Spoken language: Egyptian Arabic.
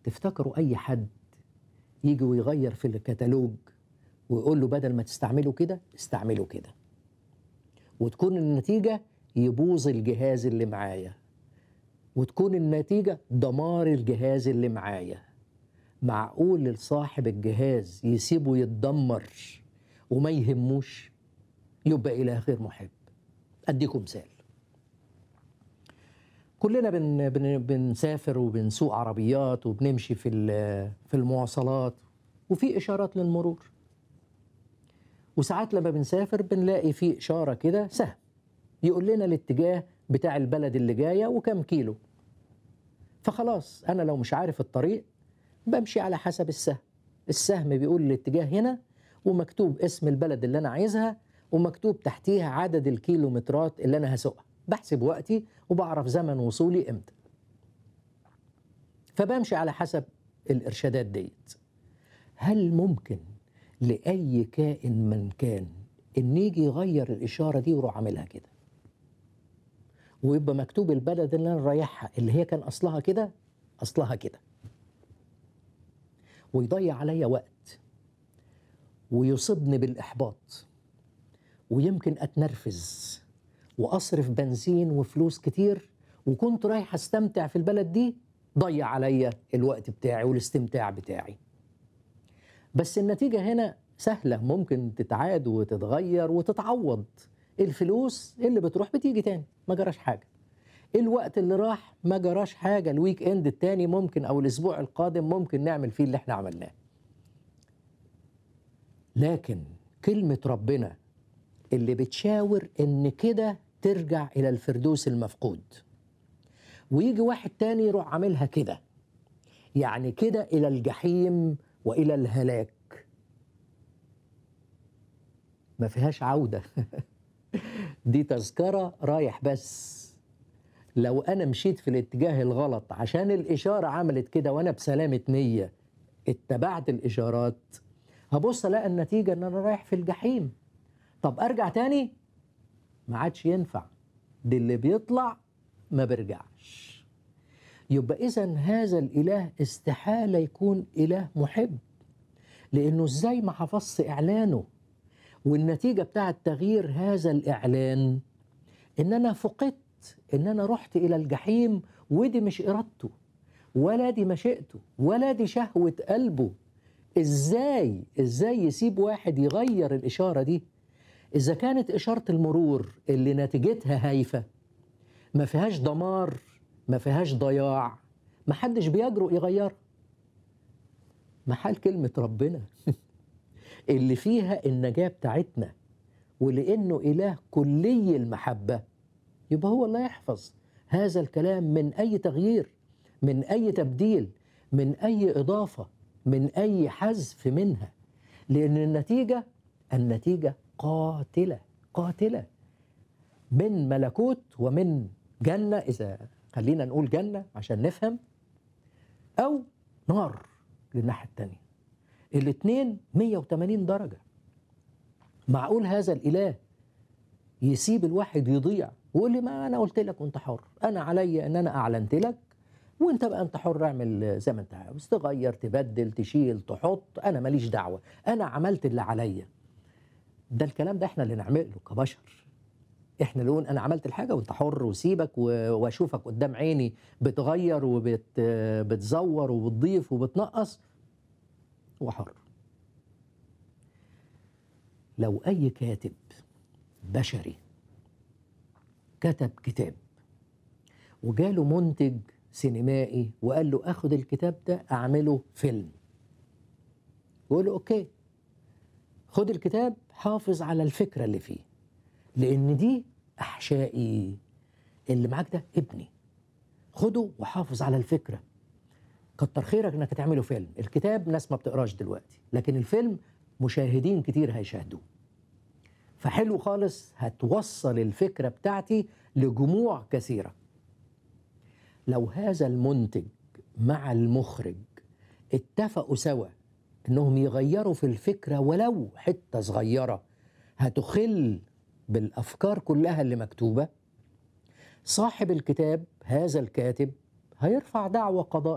تفتكروا أي حد يجي ويغير في الكتالوج ويقول له بدل ما تستعمله كده استعمله كده وتكون النتيجة يبوظ الجهاز اللي معايا وتكون النتيجة دمار الجهاز اللي معايا معقول لصاحب الجهاز يسيبه يتدمر وما يهموش يبقى إله غير محب أديكم مثال كلنا بن بن بنسافر وبنسوق عربيات وبنمشي في في المواصلات وفي إشارات للمرور وساعات لما بنسافر بنلاقي في إشارة كده سهم يقول لنا الاتجاه بتاع البلد اللي جاية وكم كيلو فخلاص أنا لو مش عارف الطريق بمشي على حسب السهم السهم بيقول الاتجاه هنا ومكتوب اسم البلد اللي أنا عايزها ومكتوب تحتيها عدد الكيلومترات اللي أنا هسوقها بحسب وقتي وبعرف زمن وصولي إمتى فبمشي على حسب الإرشادات ديت هل ممكن لأي كائن من كان إن يجي يغير الإشارة دي ويروح عاملها كده ويبقى مكتوب البلد اللي أنا رايحها اللي هي كان أصلها كده أصلها كده ويضيع عليا وقت ويصيبني بالإحباط ويمكن أتنرفز وأصرف بنزين وفلوس كتير وكنت رايح أستمتع في البلد دي ضيع عليا الوقت بتاعي والاستمتاع بتاعي بس النتيجة هنا سهلة ممكن تتعاد وتتغير وتتعوض الفلوس اللي بتروح بتيجي تاني ما جراش حاجة الوقت اللي راح ما جراش حاجة الويك اند التاني ممكن أو الأسبوع القادم ممكن نعمل فيه اللي احنا عملناه لكن كلمة ربنا اللي بتشاور إن كده ترجع إلى الفردوس المفقود ويجي واحد تاني يروح عاملها كده يعني كده إلى الجحيم والى الهلاك ما فيهاش عوده دي تذكره رايح بس لو انا مشيت في الاتجاه الغلط عشان الاشاره عملت كده وانا بسلامه نيه اتبعت الاشارات هبص الاقي النتيجه ان انا رايح في الجحيم طب ارجع تاني ما عادش ينفع دي اللي بيطلع ما بيرجعش يبقى اذا هذا الاله استحاله يكون اله محب لانه ازاي ما حفظش اعلانه والنتيجه بتاعه تغيير هذا الاعلان ان انا فقدت ان انا رحت الى الجحيم ودي مش ارادته ولا دي مشيئته ولا دي شهوه قلبه ازاي ازاي يسيب واحد يغير الاشاره دي اذا كانت اشاره المرور اللي نتيجتها هايفه ما فيهاش دمار ما فيهاش ضياع ما حدش بيجرؤ يغيرها محل كلمة ربنا اللي فيها النجاة بتاعتنا ولأنه إله كلي المحبة يبقى هو اللي يحفظ هذا الكلام من أي تغيير من أي تبديل من أي إضافة من أي حذف منها لأن النتيجة النتيجة قاتلة قاتلة من ملكوت ومن جنة إذا خلينا نقول جنة عشان نفهم أو نار للناحية التانية الاتنين 180 درجة معقول هذا الإله يسيب الواحد يضيع ويقول لي ما أنا قلت لك وأنت حر أنا عليا إن أنا أعلنت لك وأنت بقى أنت حر اعمل زي ما أنت عاوز تغير تبدل تشيل تحط أنا ماليش دعوة أنا عملت اللي عليا ده الكلام ده إحنا اللي نعمله كبشر احنا اللي نقول انا عملت الحاجه وانت حر وسيبك واشوفك قدام عيني بتغير وبتزور وبتضيف وبتنقص وحر لو اي كاتب بشري كتب كتاب وجاله منتج سينمائي وقال له اخد الكتاب ده اعمله فيلم يقول له اوكي خد الكتاب حافظ على الفكره اللي فيه لان دي احشائي اللي معاك ده ابني خده وحافظ على الفكره كتر خيرك انك تعمله فيلم الكتاب ناس ما بتقراش دلوقتي لكن الفيلم مشاهدين كتير هيشاهدوه فحلو خالص هتوصل الفكره بتاعتي لجموع كثيره لو هذا المنتج مع المخرج اتفقوا سوا انهم يغيروا في الفكره ولو حته صغيره هتخل بالافكار كلها اللي مكتوبه صاحب الكتاب هذا الكاتب هيرفع دعوى قضاء